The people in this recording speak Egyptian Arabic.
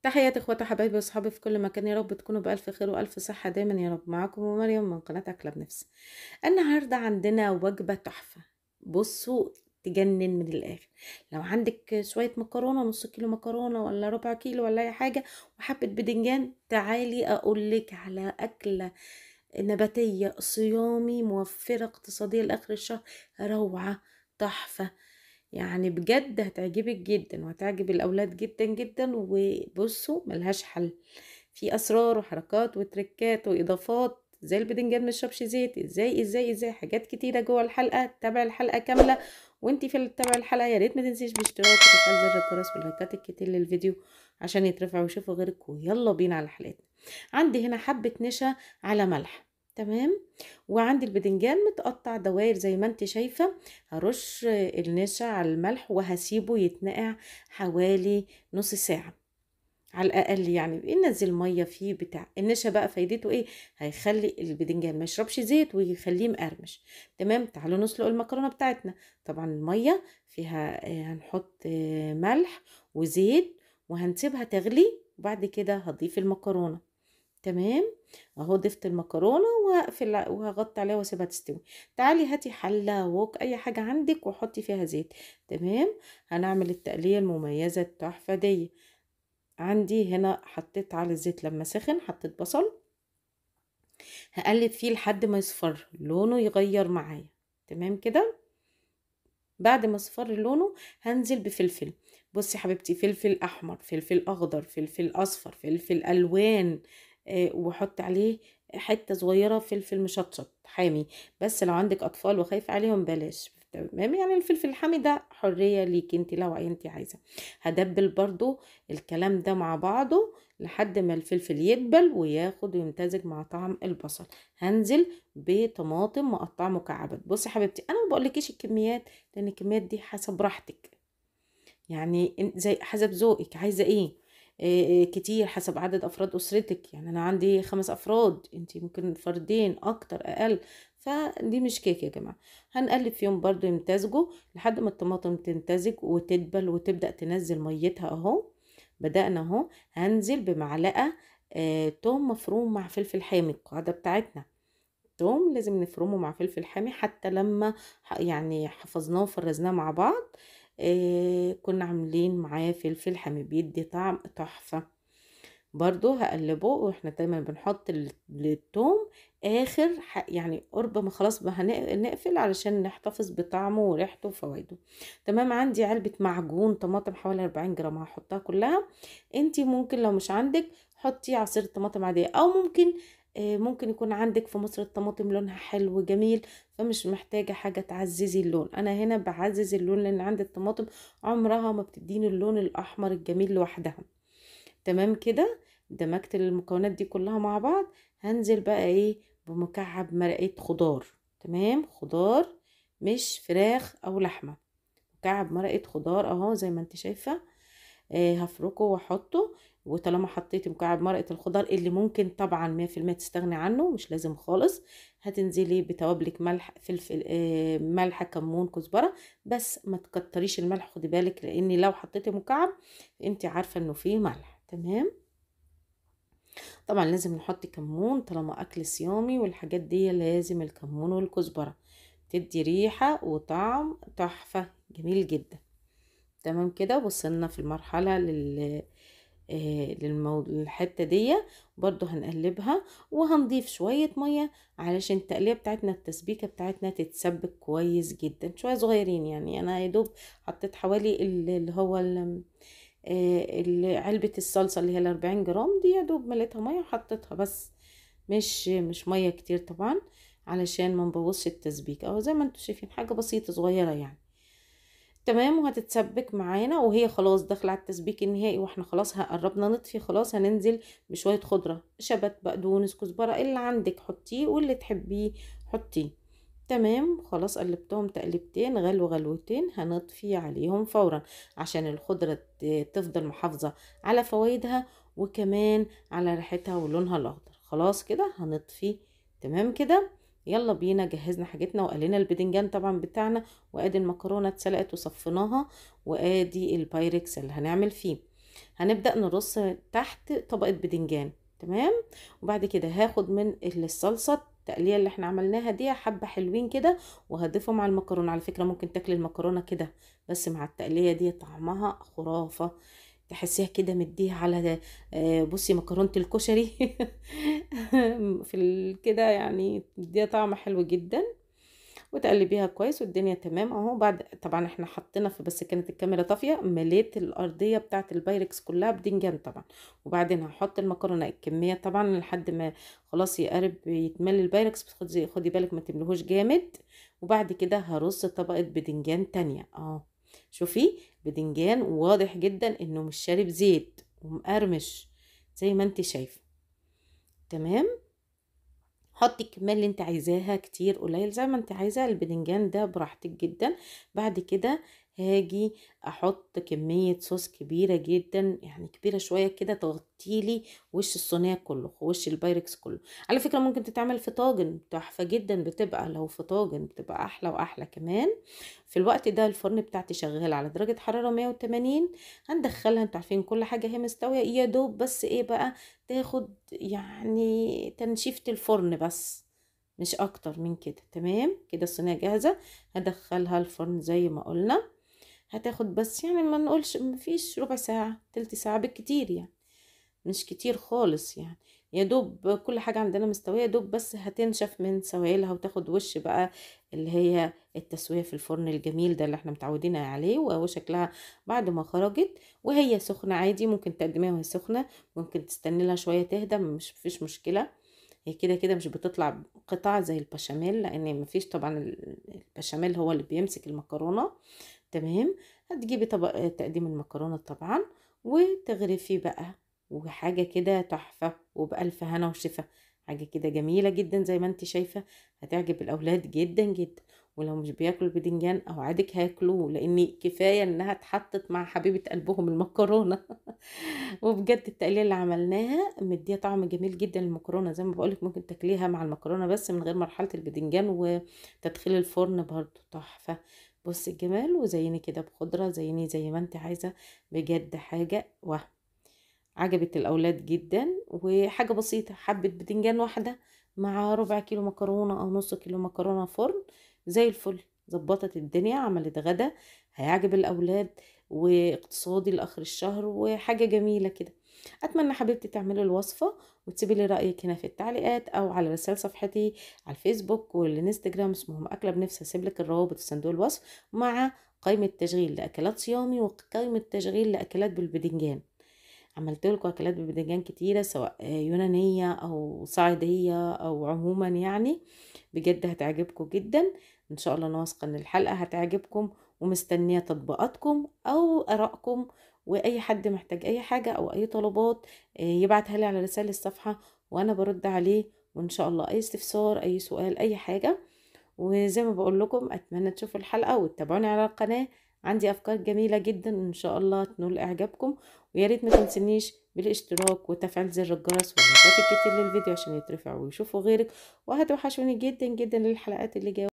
تحياتي اخواتي حبايبي واصحابي في كل مكان يا رب تكونوا بألف خير وألف صحة دايما يا رب معاكم ومريم من قناة أكلة بنفسي النهاردة عندنا وجبة تحفة بصوا تجنن من الآخر لو عندك شوية مكرونة نص كيلو مكرونة ولا ربع كيلو ولا أي حاجة وحبة بدنجان تعالي أقولك على أكلة نباتية صيامي موفرة اقتصادية لآخر الشهر روعة تحفة يعني بجد هتعجبك جدا وهتعجب الأولاد جدا جدا وبصوا ملهاش حل في أسرار وحركات وتركات وإضافات زي البدنجان مشربش زيت ازاي ازاي ازاي حاجات كتيرة جوه الحلقة تابع الحلقة كاملة وانتي في تابع الحلقة يا ريت ما تنسيش باشتراك وتفعيل زر الجرس واللايكات الكتير للفيديو عشان يترفع ويشوفوا غيرك ويلا بينا على حلقتنا عندي هنا حبة نشا على ملح تمام وعندي البدنجان متقطع دوائر زي ما انت شايفة هرش النشا على الملح وهسيبه يتنقع حوالي نص ساعة على الاقل يعني بننزل ميه فيه بتاع النشا بقى فايدته ايه هيخلي البدنجان ما يشربش زيت ويخليه مقرمش تمام تعالوا نسلق المكرونه بتاعتنا طبعا الميه فيها هنحط ملح وزيت وهنسيبها تغلي وبعد كده هضيف المكرونه تمام اهو ضفت المكرونه وهقفل وهغطي عليها واسيبها تستوي تعالي هاتي حله ووك اي حاجه عندك وحطي فيها زيت تمام هنعمل التقليه المميزه التحفه دي عندي هنا حطيت على الزيت لما سخن حطيت بصل هقلب فيه لحد ما يصفر لونه يغير معايا تمام كده بعد ما اصفر لونه هنزل بفلفل بصي حبيبتي فلفل احمر فلفل اخضر فلفل اصفر فلفل الوان آه وحط عليه حته صغيره فلفل مشطشط حامي بس لو عندك اطفال وخايفه عليهم بلاش تمام يعني الفلفل الحامي ده حريه ليك انت لو انت عايزه هدبل برضو الكلام ده مع بعضه لحد ما الفلفل يدبل وياخد ويمتزج مع طعم البصل هنزل بطماطم مقطعه مكعبات بصي حبيبتي انا ما بقولكيش الكميات لان الكميات دي حسب راحتك يعني زي حسب ذوقك عايزه ايه كتير حسب عدد افراد اسرتك يعني انا عندي خمس افراد انت ممكن فردين اكتر اقل فدي مش كيك يا جماعه هنقلب فيهم برضو يمتزجوا لحد ما الطماطم تمتزج وتدبل وتبدا تنزل ميتها اهو بدانا اهو هنزل بمعلقه آه توم مفروم مع فلفل حامي القاعده بتاعتنا توم لازم نفرمه مع فلفل حامي حتى لما يعني حفظناه وفرزناه مع بعض آه كنا عاملين معاه فلفل حامي بيدي طعم تحفه برضو هقلبه واحنا دايما بنحط التوم اخر يعني قرب ما خلاص هنقفل علشان نحتفظ بطعمه وريحته وفوائده تمام عندي علبة معجون طماطم حوالي 40 جرام هحطها كلها انتي ممكن لو مش عندك حطي عصير طماطم عادية او ممكن ممكن يكون عندك في مصر الطماطم لونها حلو وجميل فمش محتاجة حاجة تعززي اللون انا هنا بعزز اللون لان عندي الطماطم عمرها ما بتديني اللون الاحمر الجميل لوحدها تمام كده دمجت المكونات دي كلها مع بعض هنزل بقى ايه بمكعب مرقة خضار تمام خضار مش فراخ او لحمة مكعب مرقة خضار اهو زي ما انت شايفة آه هفركه واحطه وطالما حطيتي مكعب مرقة الخضار اللي ممكن طبعا مية في المية تستغني عنه مش لازم خالص هتنزلي بتوابلك ملح فلفل آه ملح كمون كزبرة بس ما تكتريش الملح خدي بالك لان لو حطيتي مكعب انت عارفة انه فيه ملح تمام طبعا لازم نحط كمون طالما اكل صيامي والحاجات دي لازم الكمون والكزبرة تدي ريحة وطعم تحفة جميل جدا تمام كده وصلنا في المرحلة لل آه للمو... للحتة دي برضو هنقلبها وهنضيف شوية مية علشان التقلية بتاعتنا التسبيكة بتاعتنا تتسبك كويس جدا شوية صغيرين يعني انا يا دوب حطيت حوالي اللي هو ال... آه علبة الصلصة اللي هي الأربعين جرام دي يا دوب مليتها مية وحطيتها بس مش مش مية كتير طبعا علشان ما نبوظش التسبيك اهو زي ما انتوا شايفين حاجة بسيطة صغيرة يعني تمام وهتتسبك معانا وهي خلاص داخله على التسبيك النهائي واحنا خلاص قربنا نطفي خلاص هننزل بشويه خضره شبت بقدونس كزبره اللي عندك حطيه واللي تحبيه حطيه تمام خلاص قلبتهم تقلبتين غلو غلوتين هنطفي عليهم فورا عشان الخضرة تفضل محافظة على فوائدها وكمان على ريحتها ولونها الاخضر خلاص كده هنطفي تمام كده يلا بينا جهزنا حاجتنا وقلينا البدنجان طبعا بتاعنا وادي المكرونه اتسلقت وصفيناها وادي البايركس اللي هنعمل فيه هنبدأ نرص تحت طبقة بدنجان تمام وبعد كده هاخد من الصلصة التقلية اللي احنا عملناها دي حبة حلوين كده وهضيفهم على المكرونة على فكرة ممكن تاكلي المكرونة كده بس مع التقلية دي طعمها خرافة تحسيها كده مديها على آه، بصي مكرونة الكشري في ال- كده يعني مديها طعم حلو جدا وتقلبيها كويس والدنيا تمام اهو بعد طبعا احنا حطينا في بس كانت الكاميرا طافيه مليت الارضيه بتاعه البايركس كلها بدنجان طبعا وبعدين هحط المكرونه الكميه طبعا لحد ما خلاص يقرب يتملي البايركس بس خدي خدي بالك ما تملهوش جامد وبعد كده هرص طبقه بدنجان تانية اه شوفي بدنجان واضح جدا انه مش شارب زيت ومقرمش زي ما انت شايفه تمام حطي الكمية اللي انت عايزاها كتير قليل زي ما انت عايزة البدنجان ده براحتك جدا بعد كده هاجي احط كمية صوص كبيرة جدا يعني كبيرة شوية كده تغطيلي وش الصينية كله وش البايركس كله على فكرة ممكن تتعمل في طاجن تحفة جدا بتبقى لو في طاجن بتبقى احلى واحلى كمان في الوقت ده الفرن بتاعتي شغال على درجة حرارة 180 هندخلها انتوا عارفين كل حاجة هي مستوية يا دوب بس ايه بقى تاخد يعني تنشيفة الفرن بس مش اكتر من كده تمام كده الصينية جاهزة هدخلها الفرن زي ما قلنا هتاخد بس يعني ما نقولش مفيش ربع ساعة تلت ساعة بالكتير يعني مش كتير خالص يعني يا دوب كل حاجة عندنا مستوية دوب بس هتنشف من سوائلها وتاخد وش بقى اللي هي التسوية في الفرن الجميل ده اللي احنا متعودين عليه وهو شكلها بعد ما خرجت وهي سخنة عادي ممكن تقدميها وهي سخنة ممكن تستني لها شوية تهدى مش فيش مشكلة هي كده كده مش بتطلع قطع زي البشاميل لان مفيش طبعا البشاميل هو اللي بيمسك المكرونة تمام هتجيبي طبق تقديم المكرونة طبعا وتغرفي بقى وحاجة كده تحفة وبألف هنا وشفا حاجة كده جميلة جدا زي ما انت شايفة هتعجب الأولاد جدا جدا ولو مش بياكلوا البدنجان أوعدك هياكلوه لأن كفاية إنها اتحطت مع حبيبة قلبهم المكرونة وبجد التقلية اللي عملناها مديها طعم جميل جدا للمكرونة زي ما بقولك ممكن تاكليها مع المكرونة بس من غير مرحلة البدنجان وتدخيل الفرن برضو تحفة بص الجمال وزيني كده بخضرة زيني زي ما انت عايزة بجد حاجة وهم عجبت الأولاد جدا وحاجة بسيطة حبة بدنجان واحدة مع ربع كيلو مكرونة أو نص كيلو مكرونة فرن زي الفل ظبطت الدنيا عملت غدا هيعجب الأولاد واقتصادي لآخر الشهر وحاجة جميلة كده أتمنى حبيبتي تعملي الوصفة وتسيبي لي رأيك هنا في التعليقات أو على رسائل صفحتي على الفيسبوك والانستجرام اسمهم أكلة بنفسي هسيب لك الروابط في صندوق الوصف مع قائمة تشغيل لأكلات صيامي وقائمة تشغيل لأكلات بالبدنجان عملت لكم اكلات بالبدنجان كتيره سواء يونانيه او صعيديه او عموما يعني بجد هتعجبكم جدا ان شاء الله انا واثقه ان الحلقه هتعجبكم ومستنيه تطبيقاتكم او ارائكم واي حد محتاج اي حاجه او اي طلبات يبعتها لي على رسائل الصفحه وانا برد عليه وان شاء الله اي استفسار اي سؤال اي حاجه وزي ما بقول لكم اتمنى تشوفوا الحلقه وتتابعوني على القناه عندي افكار جميله جدا ان شاء الله تنول اعجابكم ويا ريت ما تنسنيش بالاشتراك وتفعيل زر الجرس واللايكات الكتير للفيديو عشان يترفع ويشوفوا غيرك وهتوحشوني جدا جدا للحلقات اللي جايه